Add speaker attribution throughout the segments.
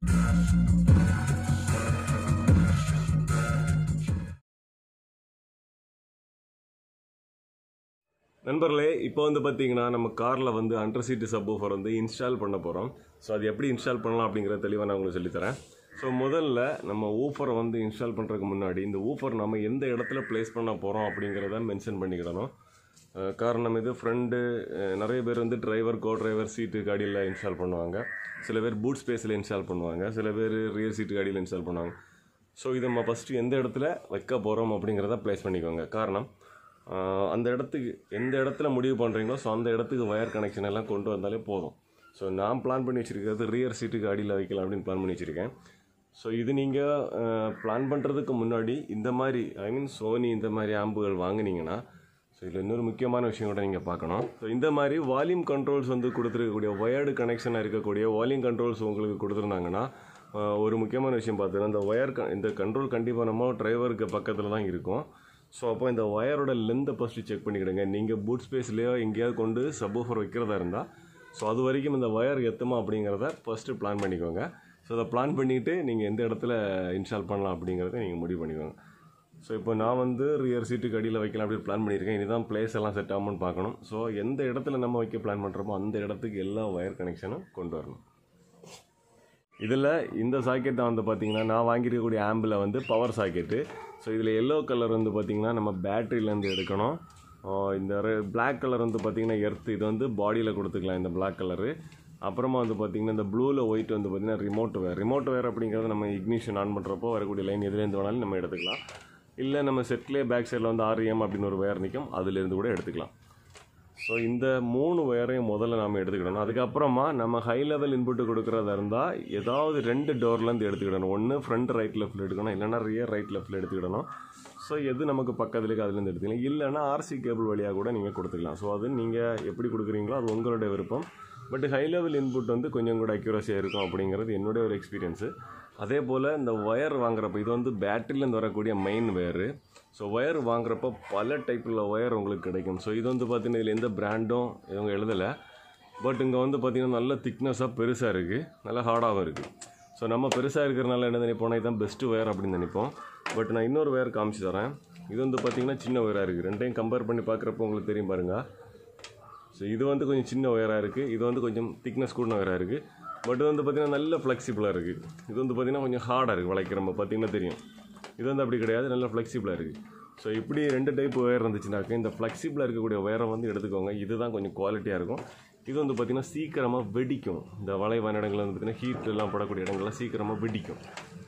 Speaker 1: நண்பர்களே இப்போ வந்து பார்த்தீங்கன்னா நம்ம காரில் வந்து அண்டர் சீட்டு சப்வூஃபர் வந்து இன்ஸ்டால் பண்ண போகிறோம் ஸோ அது எப்படி இன்ஸ்டால் பண்ணலாம் அப்படிங்கிறத தெளிவாக நான் உங்களுக்கு சொல்லித்தரேன் ஸோ முதல்ல நம்ம ஊஃபரை வந்து இன்ஸ்டால் பண்ணுறதுக்கு முன்னாடி இந்த ஊஃபர் நம்ம எந்த இடத்துல ப்ளேஸ் பண்ண போகிறோம் அப்படிங்கிறத மென்ஷன் பண்ணிக்கிடணும் அஹ் காரணம் இது ஃப்ரெண்டு நிறைய பேர் வந்து டிரைவர் கோ டிரைவர் சீட்டு காடியில் இன்ஸ்டால் பண்ணுவாங்க சில பேர் பூட் ஸ்பேஸில் இன்ஸ்டால் பண்ணுவாங்க சில பேர் ரியர் சீட்டு காடியில் இன்ஸ்டால் பண்ணுவாங்க ஸோ இதை நம்ம ஃபஸ்ட்டு எந்த இடத்துல வைக்க போகிறோம் அப்படிங்கிறத ப்ளேஸ் பண்ணிக்கோங்க காரணம் ஆஹ் அந்த இடத்துக்கு எந்த இடத்துல முடிவு பண்ணுறீங்களோ ஸோ அந்த இடத்துக்கு வயர் கனெக்ஷன் எல்லாம் கொண்டு வந்தாலே போதும் ஸோ நான் பிளான் பண்ணி வச்சுருக்கிறது ரியர் சீட்டுக்கு அடியில் வைக்கலாம் அப்படின்னு பிளான் பண்ணி வச்சுருக்கேன் ஸோ இது நீங்கள் பிளான் பண்ணுறதுக்கு முன்னாடி இந்த மாதிரி ஐ மீன் சோனி இந்த மாதிரி ஆம்புகள் வாங்குனீங்கன்னா ஸோ இதில் இன்னொரு முக்கியமான விஷயம் கூட நீங்கள் பார்க்கணும் ஸோ இந்த மாதிரி வால்யூம் கண்ட்ரோல்ஸ் வந்து கொடுத்துருக்கக்கூடிய ஒயர்டு கனெக்ஷனாக இருக்கக்கூடிய வால்யூம் கண்ட்ரோல்ஸ் உங்களுக்கு கொடுத்துருந்தாங்கன்னா ஆஹ் ஒரு முக்கியமான விஷயம் பார்த்தீங்கன்னா இந்த ஒயர் இந்த கண்ட்ரோல் கண்டிப்பாக நம்ம டிரைவருக்கு பக்கத்தில் தான் இருக்கும் ஸோ அப்போ இந்த ஒயரோட லென்த்தை ஃபஸ்ட்டு செக் பண்ணிக்கிடுங்க நீங்கள் பூட் ஸ்பேஸ்லேயோ எங்கேயாவது கொண்டு சப்வூஃபர் வைக்கிறதா இருந்தால் ஸோ அது வரைக்கும் இந்த ஒயர் எத்துமா அப்படிங்கிறத ஃபஸ்ட்டு பிளான் பண்ணிக்கோங்க ஸோ அதை பிளான் பண்ணிவிட்டு நீங்கள் எந்த இடத்துல இன்ஸ்டால் பண்ணலாம் அப்படிங்கிறத நீங்கள் முடிவு பண்ணிக்கோங்க ஸோ இப்போ நான் வந்து ரியர் சீட்டுக்கு அடியில் வைக்கலாம் அப்படின்னு பிளான் பண்ணியிருக்கேன் இதுதான் பிளேஸ் எல்லாம் செட் ஆகும்னு பார்க்கணும் ஸோ எந்த இடத்துல நம்ம வைக்க பிளான் பண்ணுறோமோ அந்த இடத்துக்கு எல்லா ஒயர் கனெக்ஷனும் கொண்டு வரணும் இதில் இந்த சாக்கெட் தான் வந்து பார்த்தீங்கன்னா நான் வாங்கியிருக்கக்கூடிய ஆம்பில் வந்து பவர் சாக்கெட்டு ஸோ இதில் எல்லோ கலர் வந்து பார்த்தீங்கன்னா நம்ம பேட்டரியிலேருந்து எடுக்கணும் ஆஹ் இந்த பிளாக் கலர் வந்து பார்த்தீங்கன்னா எர்த் இது வந்து பாடியில் கொடுத்துக்கலாம் இந்த பிளாக் கலரு அப்புறமா வந்து பார்த்தீங்கன்னா இந்த ப்ளூவில் ஒயிட் வந்து பார்த்தீங்கன்னா ரிமோட் வேர் ரிமோட் வேர் அப்படிங்கிறது நம்ம இக்னிஷன் ஆன் பண்ணுறப்போ வரக்கூடிய லைன் எதுலேருந்து வேணாலும் நம்ம எடுத்துக்கலாம் இல்லை நம்ம செட்லேயே பேக் சைடில் வந்து ஆர்எம் அப்படின்னு ஒரு வேர் நிற்கும் அதுலேருந்து கூட எடுத்துக்கலாம் ஸோ இந்த மூணு ஒயரையும் முதல்ல நாம் எடுத்துக்கிடணும் அதுக்கப்புறமா நம்ம ஹை லெவல் இன்புட்டு கொடுக்குறதா இருந்தால் ஏதாவது ரெண்டு டோர்லேருந்து எடுத்துக்கிடணும் ஒன்று ஃப்ரண்ட் ரைட் லெஃப்ட்டில் எடுக்கணும் இல்லைன்னா ரியர் ரைட் லெஃப்ட்டில் எடுத்துக்கிடணும் ஸோ எது நமக்கு பக்கத்துல இருக்கு அதுலேருந்து எடுத்துக்கலாம் இல்லைன்னா ஆர்சி கேபிள் வழியாக கூட நீங்கள் கொடுத்துக்கலாம் ஸோ அது நீங்கள் எப்படி கொடுக்குறீங்களோ அது உங்களுடைய விருப்பம் பட் ஹை லெவல் இன்புட் வந்து கொஞ்சம் கூட அக்யூரஸியாக இருக்கும் அப்படிங்கிறது என்னுடைய ஒரு எக்ஸ்பீரியன்ஸு அதே போல் இந்த ஒயர் வாங்குறப்ப இது வந்து பேட்டரியிலேருந்து வரக்கூடிய மெயின் ஒயரு ஸோ ஒயர் வாங்குறப்ப பல டைப்பில் ஒயர் உங்களுக்கு கிடைக்கும் ஸோ இது வந்து பார்த்தீங்கன்னா இதில் எந்த பிராண்டும் இவங்க எழுதலை பட் இங்கே வந்து பார்த்தீங்கன்னா நல்ல திக்னஸாக பெருசாக இருக்குது நல்லா ஹார்டாகவும் இருக்குது ஸோ நம்ம பெருசாக இருக்கிறனால என்ன நினைப்போம்னா இதுதான் பெஸ்ட்டு ஒயர் அப்படின்னு நினைப்போம் பட் நான் இன்னொரு ஒயர் காமிச்சு தரேன் இது வந்து பார்த்தீங்கன்னா சின்ன ஒயராக இருக்குது ரெண்டையும் கம்பேர் பண்ணி பார்க்குறப்போ உங்களுக்கு தெரியும் பாருங்கள் ஸோ இது வந்து கொஞ்சம் சின்ன ஒயராக இருக்குது இது வந்து கொஞ்சம் திக்னஸ் கூடின ஒயராக இருக்குது பட் வந்து பார்த்திங்கன்னா நல்ல ஃப்ளெக்சிபிளாக இருக்குது இது வந்து பார்த்திங்கன்னா கொஞ்சம் ஹார்டாக இருக்குது வளைக்கிறப்ப பார்த்திங்கன்னா தெரியும் இது வந்து அப்படி கிடையாது நல்ல ஃப்ளெக்சிபிளாக இருக்குது ஸோ இப்படி ரெண்டு டைப் ஒயர் இருந்துச்சுனாக்க இந்த ஃப்ளெக்சிபிளாக இருக்கக்கூடிய ஒயரை வந்து எடுத்துக்கோங்க இதுதான் கொஞ்சம் குவாலிட்டியாக இருக்கும் இது வந்து பார்த்திங்கன்னா சீக்கிரமாக வெடிக்கும் இந்த வளைவான இடங்கள் வந்து பார்த்திங்கன்னா ஹீட் எல்லாம் படக்கூடிய இடங்கள்லாம் சீக்கிரமாக வெடிக்கும்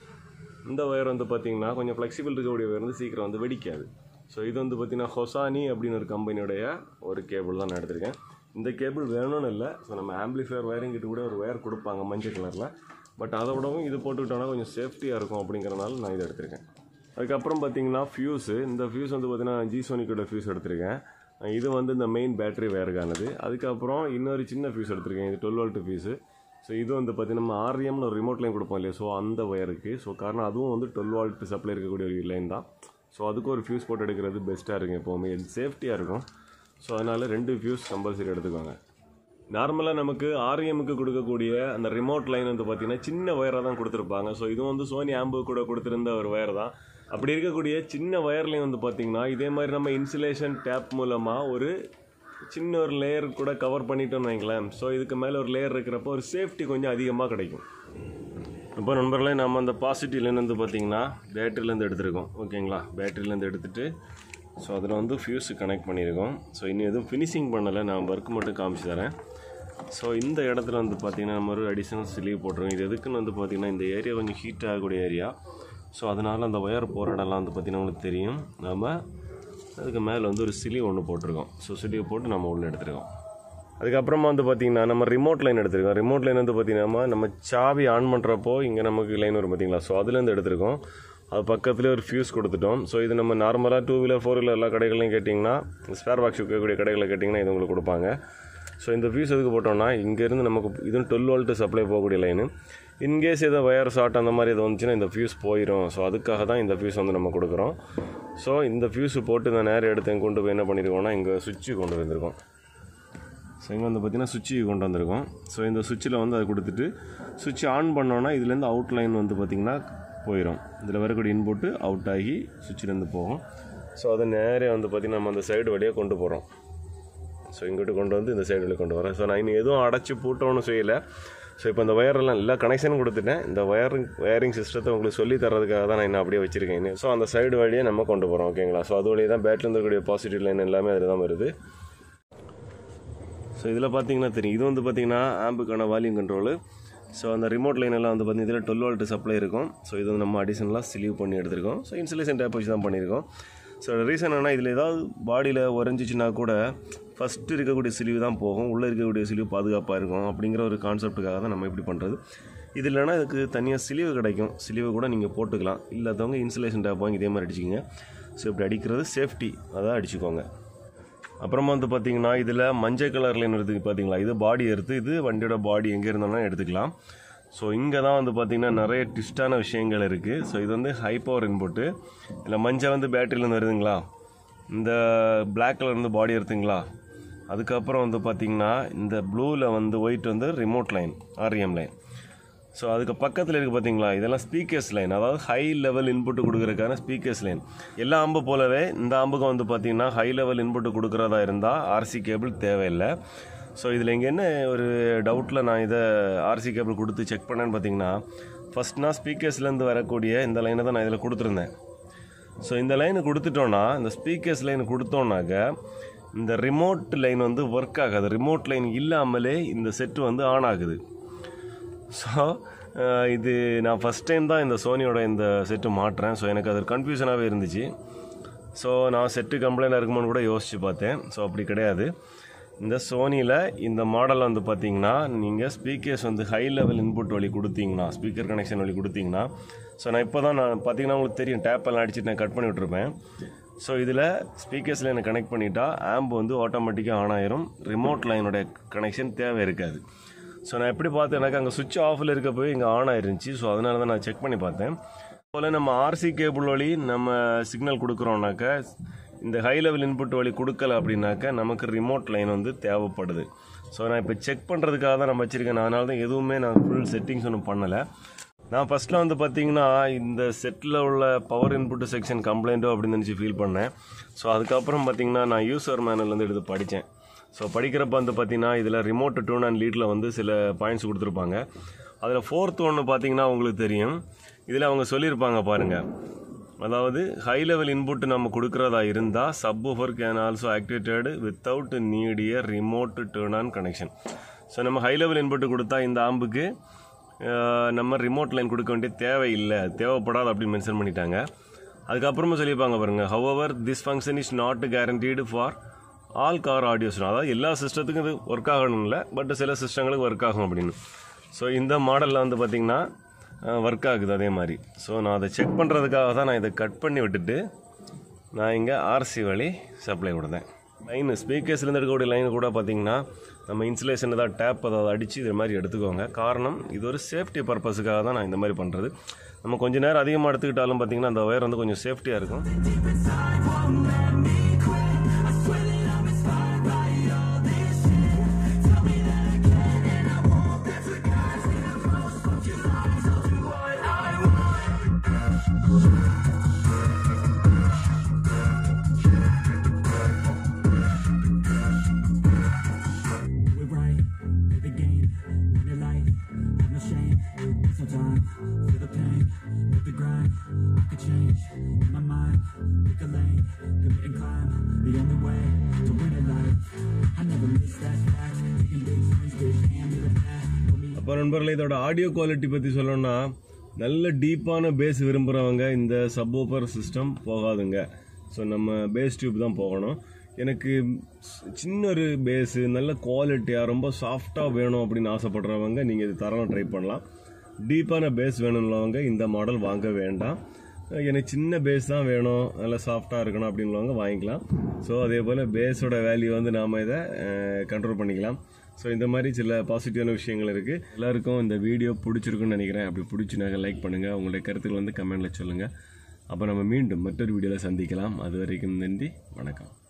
Speaker 1: இந்த ஒயர் வந்து பார்த்திங்கன்னா கொஞ்சம் ஃப்ளெக்சிபிள் இருக்கக்கூடிய ஒயர் வந்து சீக்கிரம் வந்து வெடிக்காது ஸோ இது வந்து பார்த்திங்கன்னா ஹொசானி அப்படின்னு ஒரு கம்பெனியுடைய ஒரு கேபிள் தான் நான் எடுத்திருக்கேன் இந்த கேபிள் வேணும்னு இல்லை ஸோ நம்ம ஆம்பிளிஃபையர் ஒயரிங் கிட்ட கூட ஒரு ஒயர் கொடுப்பாங்க மஞ்சள் கலரில் பட் அதை விடவும் இது போட்டுக்கிட்டோன்னா கொஞ்சம் சேஃப்டியாக இருக்கும் அப்படிங்கிறனால நான் இதை எடுத்திருக்கேன் அதுக்கப்புறம் பார்த்தீங்கன்னா ஃபியூஸு இந்த ஃபியூஸ் வந்து பார்த்தீங்கன்னா ஜி சோனிக்கோட ஃபியூஸ் எடுத்திருக்கேன் இது வந்து இந்த மெயின் பேட்டரி வேறுக்கானது அதுக்கப்புறம் இன்னொரு சின்ன ஃபியூஸ் எடுத்திருக்கேன் இது டுவெல் வோல்ட் ஃபியூஸு ஸோ இது வந்து பார்த்தீங்கன்னா நம்ம ஆர்எம்னு ஒரு ரிமோட் லைன் கொடுப்போம் இல்லையா ஸோ அந்த ஒயருக்கு ஸோ காரணம் அதுவும் வந்து டுவெல் வால்ட் சப்ளை இருக்கக்கூடிய ஒரு லைன் தான் ஸோ அதுக்கு ஒரு ஃபியூஸ் போட்டு எடுக்கிறது பெஸ்ட்டாக இருக்கும் எப்போவுமே இது சேஃப்டியாக இருக்கும் ஸோ அதனால் ரெண்டு ஃபியூஸ் கம்பல்சரி எடுத்துக்கோங்க நார்மலாக நமக்கு ஆர்எம்க்கு கொடுக்கக்கூடிய அந்த ரிமோட் லைன் வந்து பார்த்தீங்கன்னா சின்ன ஒயராக தான் கொடுத்துருப்பாங்க ஸோ இது வந்து சோனி ஆம்பு கூட கொடுத்துருந்த ஒரு ஒயர் தான் அப்படி இருக்கக்கூடிய சின்ன ஒயர்லையும் வந்து பார்த்தீங்கன்னா இதே மாதிரி நம்ம இன்சுலேஷன் டேப் மூலமாக ஒரு சின்ன ஒரு லேயர் கூட கவர் பண்ணிட்டோம்னு வைங்களேன் ஸோ இதுக்கு மேலே ஒரு லேயர் இருக்கிறப்போ ஒரு சேஃப்டி கொஞ்சம் அதிகமாக கிடைக்கும் இப்போ நண்பர்களே நம்ம அந்த பாசிட்டிவ்லேருந்து வந்து பார்த்தீங்கன்னா பேட்டரியிலேருந்து எடுத்திருக்கோம் ஓகேங்களா பேட்டரியிலேருந்து எடுத்துகிட்டு ஸோ அதில் வந்து ஃபியூஸு கனெக்ட் பண்ணியிருக்கோம் ஸோ இன்னும் எதுவும் ஃபினிஷிங் பண்ணலை நான் ஒர்க் மட்டும் காமிச்சு தரேன் ஸோ இந்த இடத்துல வந்து பார்த்திங்கன்னா நம்ம ஒரு அடிஷனல் ஸ்லீவ் போட்டுருவோம் இது எதுக்குன்னு வந்து பார்த்திங்கன்னா இந்த ஏரியா கொஞ்சம் ஹீட் ஆகக்கூடிய ஏரியா ஸோ அதனால் அந்த ஒயர் போகிற இடம்லாம் வந்து பார்த்திங்கன்னா உங்களுக்கு தெரியும் நம்ம அதுக்கு மேலே வந்து ஒரு சிலி ஒன்று போட்டிருக்கோம் ஸோ சிலியை போட்டு நம்ம உள்ளே எடுத்துருக்கோம் அதுக்கப்புறமா வந்து பார்த்திங்கன்னா நம்ம ரிமோட் லைன் எடுத்திருக்கோம் ரிமோட் லைன் வந்து பார்த்திங்கன்னா நம்ம சாவி ஆன் பண்ணுறப்போ இங்கே நமக்கு லைன் வரும் பார்த்தீங்களா ஸோ அதுலேருந்து எடுத்திருக்கோம் அது பக்கத்துலேயே ஒரு ஃபியூஸ் கொடுத்துட்டோம் ஸோ இது நம்ம நார்மலாக டூ வீலர் ஃபோர் வீலர் எல்லா கடைகளையும் கேட்டிங்கன்னா ஸ்பேர் பாக்ஸ் விற்கக்கூடிய கடைகளில் கேட்டிங்கன்னா இது உங்களுக்கு கொடுப்பாங்க ஸோ இந்த ஃபியூஸ் எதுக்கு போட்டோம்னா இங்கேருந்து நமக்கு இதுவும் டுவெல் வோல்ட்டு சப்ளை போகக்கூடிய லைனு இன்கேஸ் ஏதோ வயர் ஷார்ட் அந்த மாதிரி எது வந்துச்சுன்னா இந்த ஃபியூஸ் போயிடும் ஸோ அதுக்காக தான் இந்த ஃபியூஸ் வந்து நம்ம கொடுக்குறோம் ஸோ இந்த ஃபியூஸ் போட்டு இந்த நேரம் எடுத்து கொண்டு போய் என்ன பண்ணியிருக்கோம்னா இங்கே சுவிட்சு கொண்டு வந்திருக்கோம் ஸோ இங்கே வந்து பார்த்திங்கன்னா சுவிட்சு கொண்டு வந்திருக்கோம் ஸோ இந்த சுவிட்சில் வந்து அதை கொடுத்துட்டு சுவிட்ச் ஆன் பண்ணோன்னா இதுலேருந்து அவுட் லைன் வந்து பார்த்திங்கன்னா போயிடும் இதில் வரக்கூடிய இன்புட்டு அவுட் ஆகி சுவிட்சிலேருந்து போகும் ஸோ அதை நேரே வந்து பார்த்திங்கன்னா நம்ம அந்த சைடு வழியாக கொண்டு போகிறோம் ஸோ இங்கிட்டு கொண்டு வந்து இந்த சைடு வழியாக கொண்டு வரேன் ஸோ நான் இன்னும் எதுவும் அடைச்சி பூட்டணும்னு செய்யலை ஸோ இப்போ இந்த ஒயரெல்லாம் எல்லா கனெக்ஷனும் கொடுத்துட்டேன் இந்த ஒயரிங் ஒயரிங் சிஸ்டத்தை உங்களுக்கு சொல்லி தரதுக்காக தான் நான் இன்னும் அப்படியே வச்சிருக்கேன் இன்னும். ஸோ அந்த சைடு வழியே நம்ம கொண்டு போகிறோம் ஓகேங்களா ஸோ அது வழியாக தான் பேட்டில் இருக்கக்கூடிய பாசிட்டிவ் லைன் எல்லாமே அதில் தான் வருது ஸோ இதில் பார்த்தீங்கன்னா தெரியும் இது வந்து பார்த்தீங்கன்னா ஆம்புக்கான வால்யூம் கண்ட்ரோலு ஸோ அந்த ரிமோட் லைன் எல்லாம் வந்து பார்த்தீங்கன்னா இதில் டுவெல் வோல்ட் சப்ளை இருக்கும் ஸோ இது வந்து நம்ம அடிஷனலாக சிலிவ் பண்ணி எடுத்திருக்கோம் ஸோ இன்சுலேஷன் டேப் வச்சு தான் பண்ணியிருக்கோம் ஸோ ரீசன் என்ன இதில் ஏதாவது பாடியில் உறைஞ்சிச்சுன்னா கூட ஃபஸ்ட்டு இருக்கக்கூடிய சிலிவு தான் போகும் உள்ளே இருக்கக்கூடிய சிலிவு பாதுகாப்பாக இருக்கும் அப்படிங்கிற ஒரு கான்செப்ட்டுக்காக தான் நம்ம இப்படி பண்ணுறது இது இல்லைன்னா இதுக்கு தனியாக சிலிவு கிடைக்கும் சிலிவு கூட நீங்கள் போட்டுக்கலாம் இல்லாதவங்க இன்சுலேஷன் டேப் வாங்கி இதே மாதிரி அடிச்சிக்கங்க ஸோ இப்படி அடிக்கிறது சேஃப்டி அதான் அடிச்சுக்கோங்க அப்புறமா வந்து பார்த்தீங்கன்னா இதில் மஞ்சள் கலரில் இருக்குது பார்த்தீங்களா இது பாடி எடுத்து இது வண்டியோட பாடி எங்கே இருந்தோம்னா எடுத்துக்கலாம் ஸோ இங்கே தான் வந்து பார்த்தீங்கன்னா நிறைய ட்விஸ்டான விஷயங்கள் இருக்குது ஸோ இது வந்து ஹை பவர் இன்புட்டு இதில் மஞ்சள் வந்து பேட்டரியிலேருந்து வருதுங்களா இந்த பிளாக் கலர் வந்து பாடி எடுத்துங்களா அதுக்கப்புறம் வந்து பார்த்தீங்கன்னா இந்த ப்ளூவில் வந்து ஒயிட் வந்து remote line RM line so அதுக்கு பக்கத்தில் இருக்குது பார்த்தீங்களா இதெல்லாம் ஸ்பீக்கர்ஸ் லைன் அதாவது ஹை லெவல் இன்புட் கொடுக்குறதுக்கான ஸ்பீக்கர்ஸ் லைன் எல்லா அம்பு போலவே இந்த அம்புக்கு வந்து பார்த்தீங்கன்னா ஹை லெவல் இன்புட் கொடுக்குறதா இருந்தால் ஆர்சி கேபிள் தேவையில்லை ஸோ இதில் இங்கே என்ன ஒரு டவுட்டில் நான் இதை ஆர்சி கேபிள் கொடுத்து செக் பண்ணேன்னு பார்த்தீங்கன்னா ஃபஸ்ட் நான் ஸ்பீக்கர்ஸ்லேருந்து வரக்கூடிய இந்த லைனை தான் நான் இதில் கொடுத்துருந்தேன் ஸோ இந்த லைனை கொடுத்துட்டோன்னா இந்த ஸ்பீக்கர்ஸ் லைன் கொடுத்தோன்னாக்க இந்த ரிமோட் லைன் வந்து ஒர்க் ஆகாது ரிமோட் லைன் இல்லாமலே இந்த செட்டு வந்து ஆன் ஆகுது ஸோ இது நான் ஃபஸ்ட் டைம் தான் இந்த சோனியோட இந்த செட்டு மாட்டுறேன் ஸோ எனக்கு அது கன்ஃபியூஷனாகவே இருந்துச்சு ஸோ நான் செட்டு கம்ப்ளைண்ட் இருக்குமான்னு கூட யோசித்து பார்த்தேன் ஸோ அப்படி கிடையாது இந்த சோனியில் இந்த மாடல் வந்து பார்த்தீங்கன்னா நீங்கள் ஸ்பீக்கர்ஸ் வந்து ஹை லெவல் இன்புட் வழி கொடுத்தீங்கன்னா ஸ்பீக்கர் கனெக்ஷன் வழி கொடுத்தீங்கன்னா ஸோ நான் இப்போ தான் நான் பார்த்தீங்கன்னா உங்களுக்கு தெரியும் டேப் எல்லாம் அடிச்சுட்டு நான் கட் பண்ணி விட்ருப்பேன் ஸோ இதில் ஸ்பீக்கர்ஸில் எனக்கு கனெக்ட் பண்ணிட்டா ஆம்ப் வந்து ஆட்டோமேட்டிக்காக ஆன் ஆயிரும் ரிமோட் லைனோட கனெக்ஷன் தேவை இருக்காது ஸோ நான் எப்படி பார்த்தேன் எனக்கு அங்கே சுவிட்ச் ஆஃபில் இருக்க போய் இங்கே ஆன் ஆயிருந்துச்சு ஸோ அதனால தான் நான் செக் பண்ணி பார்த்தேன் போல் நம்ம ஆர்சி கேபிள் வழி நம்ம சிக்னல் கொடுக்குறோம்னாக்க இந்த ஹை லெவல் இன்புட் வழி கொடுக்கல அப்படின்னாக்க நமக்கு ரிமோட் லைன் வந்து தேவைப்படுது ஸோ நான் இப்போ செக் பண்ணுறதுக்காக தான் நான் வச்சுருக்கேன் அதனால தான் எதுவுமே நான் ஃபுல் செட்டிங்ஸ் ஒன்றும் பண்ணலை நான் ஃபஸ்ட்டில் வந்து பார்த்தீங்கன்னா இந்த செட்டில் உள்ள பவர் இன்புட் செக்ஷன் கம்ப்ளைண்ட்டோ அப்படின்னு நினச்சி ஃபீல் பண்ணேன் ஸோ அதுக்கப்புறம் பார்த்தீங்கன்னா நான் யூசர் மேனல்லேருந்து எடுத்து படித்தேன் ஸோ படிக்கிறப்ப வந்து பார்த்தீங்கன்னா இதில் ரிமோட் டூன் அண்ட் லீடில் வந்து சில பாயிண்ட்ஸ் கொடுத்துருப்பாங்க அதில் ஃபோர்த் ஒன்று பார்த்தீங்கன்னா உங்களுக்கு தெரியும் இதில் அவங்க சொல்லியிருப்பாங்க பாருங்கள் அதாவது ஹை லெவல் இன்புட் நம்ம கொடுக்குறதா இருந்தால் subwoofer can also activated without needing remote turn on connection so நம்ம ஹை லெவல் இன்புட் கொடுத்தா இந்த ஆம்புக்கு அஹ், நம்ம ரிமோட் லைன் கொடுக்க வேண்டிய தேவையில்லை தேவைப்படாது அப்படின்னு மென்ஷன் பண்ணிட்டாங்க அதுக்கப்புறமா சொல்லியிருப்பாங்க பாருங்க however this function is not guaranteed for all car audios அதாவது எல்லா சிஸ்டத்துக்கும் இது ஒர்க் ஆகணும் இல்லை பட் சில சிஸ்டங்களுக்கு ஒர்க் ஆகும் அப்படின்னு ஸோ இந்த மாடலில் வந்து பார்த்திங்கன்னா ஒர்க் ஆகுது அதே மாதிரி ஸோ நான் அதை செக் பண்ணுறதுக்காக தான் நான் இதை கட் பண்ணி விட்டுட்டு நான் இங்கே ஆர்சி வழி சப்ளை கொடுத்தேன் லைன் ஸ்பீக்கர்ஸ்லேருந்து எடுக்கக்கூடிய லைன் கூட பார்த்தீங்கன்னா நம்ம இன்சுலேஷன் ஏதாவது டேப் அதாவது அடித்து இது மாதிரி எடுத்துக்கோங்க காரணம் இது ஒரு சேஃப்டி பர்பஸுக்காக தான் நான் இந்த மாதிரி பண்ணுறது நம்ம கொஞ்ச நேரம் அதிகமாக எடுத்துக்கிட்டாலும் பார்த்தீங்கன்னா அந்த ஒயர் வந்து கொஞ்சம் சேஃப்டியாக இருக்கும்
Speaker 2: we right, play the game, win your life, have no shame, it's no time, feel the pain, live the grind, I could change, in my mind, pick a lane, commit and climb, the only way to win at life, I never miss that fact, taking big swings, bitch, hand me the bat, put me
Speaker 1: அப்போ நண்பர்களே இதோட audio quality பற்றி சொல்லணும்னா நல்ல டீப்பான bass விரும்புகிறவங்க இந்த subwoofer system போகாதுங்க so நம்ம பேஸ் டியூப் தான் போகணும் எனக்கு ஸ்- சின்ன ஒரு பேஸு நல்ல குவாலிட்டியாக ரொம்ப சாஃப்டாக வேணும் அப்படின்னு ஆசைப்படுறவங்க நீங்கள் இது தரம் ட்ரை பண்ணலாம் டீப்பான பேஸ் வேணும்னவங்க இந்த மாடல் வாங்க வேண்டாம் எனக்கு சின்ன பேஸ் தான் வேணும் நல்லா சாஃப்டாக இருக்கணும் அப்படின்னுவாங்க வாங்கிக்கலாம் ஸோ அதே போல் பேஸோட வேல்யூ வந்து நாம் இதை கண்ட்ரோல் பண்ணிக்கலாம் ஸோ இந்த மாதிரி சில பாசிட்டிவான விஷயங்கள் இருக்குது எல்லாருக்கும் இந்த வீடியோ பிடிச்சிருக்குன்னு நினைக்கிறேன் அப்படி பிடிச்சினாக்க லைக் பண்ணுங்கள் உங்களுடைய கருத்துக்கள் வந்து கமெண்டில் சொல்லுங்கள் அப்போ நம்ம மீண்டும் மற்றொரு வீடியோவில் சந்திக்கலாம் அது வரைக்கும் நன்றி வணக்கம்